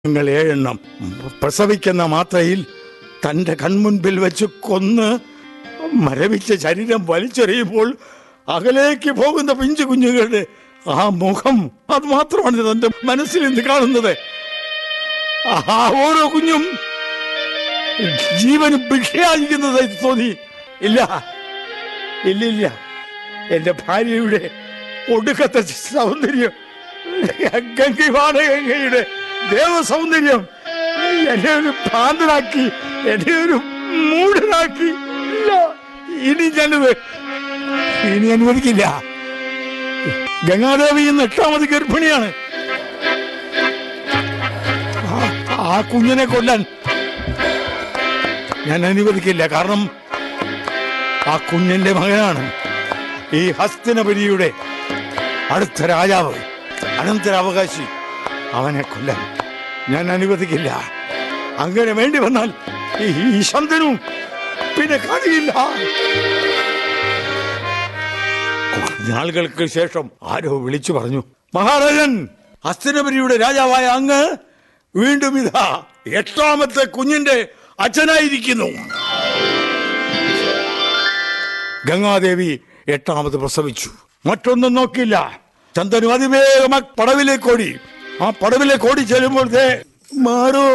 നിങ്ങൾ ഏഴെണ്ണം പ്രസവിക്കുന്ന മാത്രയിൽ തന്റെ കൺമുൻപിൽ വെച്ച് കൊന്ന് മരവിച്ച ശരീരം വലിച്ചെറിയുമ്പോൾ അകലേക്ക് പോകുന്ന പിഞ്ചു കുഞ്ഞുങ്ങളുടെ ആ മുഖം അത് മാത്രമാണ് തന്റെ മനസ്സിൽ ഇന്ന് കാണുന്നത് ആ ഓരോ കുഞ്ഞും ജീവന് ഭിക്ഷയായിരിക്കുന്നത് തോന്നി ഇല്ല ഇല്ലില്ല എന്റെ ഭാര്യയുടെ ഒടുക്കത്തെ സൗന്ദര്യം ഗംഗിവാണ ഗംഗയുടെ ദേവസൗന്ദര്യം എന്നെ ഒരു ഭ്രാന്തനാക്കി എന്നെ ഒരു മൂഢനാക്കി ഇല്ല ഇനി ഞാനിത് ഇനി അനുവദിക്കില്ല ഗംഗാദേവി ഇന്ന് എട്ടാമത് ഗർഭിണിയാണ് ആ- ആ കുഞ്ഞിനെ കൊല്ലാൻ ഞാൻ അനുവദിക്കില്ല കാരണം ആ കുഞ്ഞിന്റെ മകനാണ് ഈ ഹസ്തനപുരിയുടെ അടുത്ത രാജാവ് അനന്തരാവകാശി അവനെ കൊല്ലാൻ ഞാൻ അനുവദിക്കില്ല അങ്ങനെ വേണ്ടി വന്നാൽ ഈ ഈ ശന്തനു പിന്നെ കഴിയില്ല നാളുകൾക്ക് ശേഷം ആരോ വിളിച്ചു പറഞ്ഞു മഹാരാജൻ ഹസ്തനപുരിയുടെ രാജാവായ അങ്ങ് വീണ്ടും ഇതാ എട്ടാമത്തെ കുഞ്ഞിന്റെ അച്ഛനായിരിക്കുന്നു ഗംഗാദേവി എട്ടാമത് പ്രസവിച്ചു മറ്റൊന്നും നോക്കില്ല ചന്ദനു അതിവേഗം ആ പടവിലേക്ക് ഓടി ആ പടവിലേക്ക് ഓടി ചെല്ലുമ്പോൾ ദേ മാറു